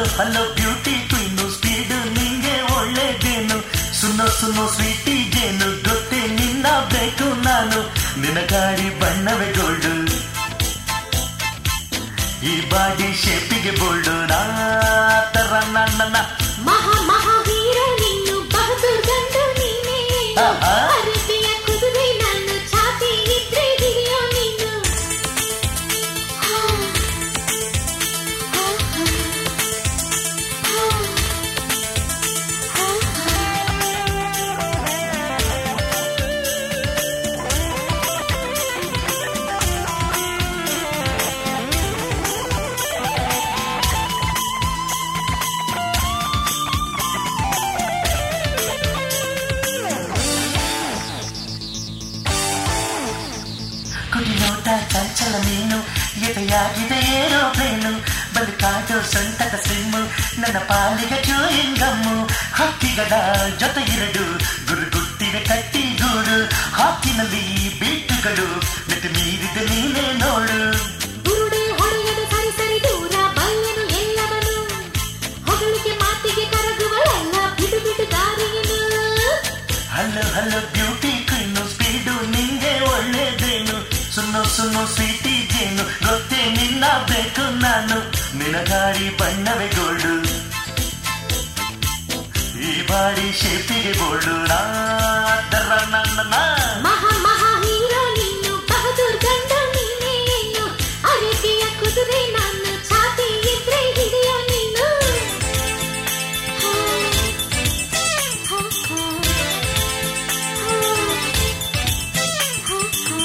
Hello hello beauty queen speed ನಿಂಗೆ ಒಳ್ಳೇದೇನು ಸುನ್ನೋ ಸುನ್ನೋ Sweety ಜೇನು ಗೊತ್ತೇ ನಿನ್ನ ಬೇಕು ನಾನು ನಿನ್ನ ಗಾಡಿ ಬಣ್ಣವೇ ಗೋಲ್ಡು ಈ ಬಾಡಿ ಶೇಪಿಗೆ ಬೋಲ್ಡು ನಾ ತರ ನನ್ನ ಮಹಾ ಮಹಾ ವೀರ ನೀನು ಬಹದ್ದೂರ್ ಗಂಡು ನೀನೇ ಆಹಾ. ಅರಬಿಯ ಕುದುರೆ ನಾನು ಛಾತಿ ಇದ್ರೆ ಹಿಡಿಯೋ ನೀನು ಹಾ. ಹಾ, ಹಾ. ಹಾ, ಕುಡಿ ನೋಟ ಚಂಚಲ ನೀನು ಎದೆಯಾಗಿದೆ ಏರೋಪ್ಲೇನು ಬದುಕಾಟೋ ಸೊಂಟದ ಸಿಮ್ಮು ನನ್ನ ಪಾಲಿಗೆ ಚೂಯಿಂಗಮ್ಮು ಹಕ್ಕಿಗಳ ಜೊತೆ ಎರಡು ಗುರುಗುಟ್ಟಿವೆ ಕಟ್ಟಿ ಗೂಡು ಹಾಕಿನಲ್ಲಿ ಬೀಟುಗಳು ಮಿತಿ ಮೀರಿದ ನೀನೇ ನೋಡು ಬುರುಡೆ ಹೊಡೆಯದ ಸರಿ ಸರಿ ದೂರ ಬಲ್ಲೆನು ಎಲ್ಲವನು ಹೊಗಳಿಕೆ ಮಾತಿಗೆ ಕರಗುವಳೆಲ್ಲ ಬಿಡು ಬಿಡು ದಾರಿಯನು hello hello beauty queen speed ನಿಂಗೆ ಒಳ್ಳೇದೇನು ಸುನ್ನು ಸುನ್ನು ಸ್ವೀಟಿ ಜೇನು ಗೊತ್ತೇ ನಿನ್ನ ಬೇಕು ನಾನು ನಿನ್ನ ಗಾಡಿ ಬಣ್ಣವೇ ಗೋಲ್ಡು ಈ ಬಾಡಿ ಶೇಪಿಗೆ ಬೋಲ್ಡು ನಾ ದರ ನನ್ನ ನಾ. ಮಹಾ ಮಹಾ ಹೀರೋ ನೀನು ಬಹದ್ದೂರ್ ಗಂಡ ನೀನೇ ಏನು ಅರೇಬಿಯ ಕುದುರೆ ನಾನು ಛಾತಿ ಇದ್ರೆ ಹಿಡಿಯೋ ನೀನು ಹಾ. ಹಾ, ಹಾ. ಹಾ, ಹಾ.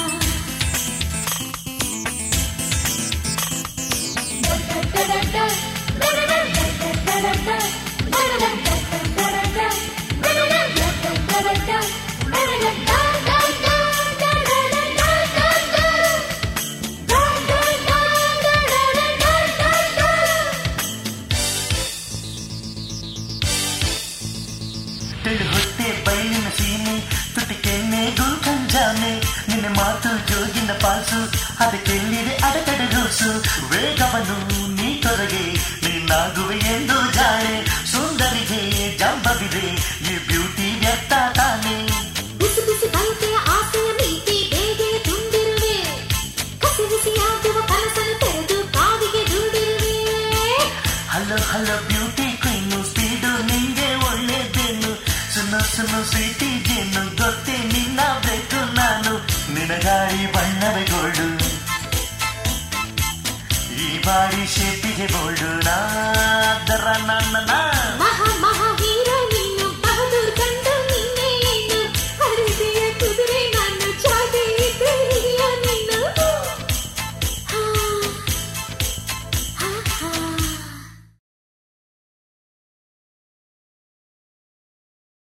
ತೆಳು ಹೊಟ್ಟೆ ಬೈಲಿನ ಸೀಮೆ ತುಟಿ ಕೆನ್ನೆ ಗುಲ್ಕಂಜಾನೆ ನಿನ್ನ ಮಾತು ಜೋಗಿನ ಪಾಸು ಅದಕ್ಕೆಲ್ಲಿದೆ ಅಡತಡೆ ರೂಸು ವೇಗವನ್ನು ನೀ ತೊರಗೆ ನೀನಾಗುವೆ ಎಂದು ಜಾಣೆ ಸುಂದರಿಗೆ ಜಂಬವಿದೆ ಈ ಬ್ಯೂಟಿ ವ್ಯಕ್ತ ತಾನೆ ಬಿಸಿ ಬಿಸಿ ಬಯಕೆಯ ಆಸೆಯ ನೀತಿ ಬೇಗೆ ತುಂಬಿರುವೆ ಕಸಿ ಬಿಸಿಯಾಗುವ ಕನಸನ್ನು ತೆರೆದು ಕಾವಿಗೆ ದೂಡಿರುವೆ hello hello beauty queen speed ನಿಂಗೆ ಒಳ್ಳೇದೇನು ಸುನ್ನು ಸುನ್ನು ಸ್ವೀಟಿ ಜೇನು ಗೊತ್ತೇ ನಿನ್ನ ಬೇಕು ನಾನು ನಿನ್ನ ಗಾಡಿ ಬಣ್ಣವೇ ಗೋಲ್ಡು ಈ ಬಾಡಿ ಶೇಪಿಗೆ ಬೋಲ್ಡು ನಾ ದರ ನನ್ನ ನಾ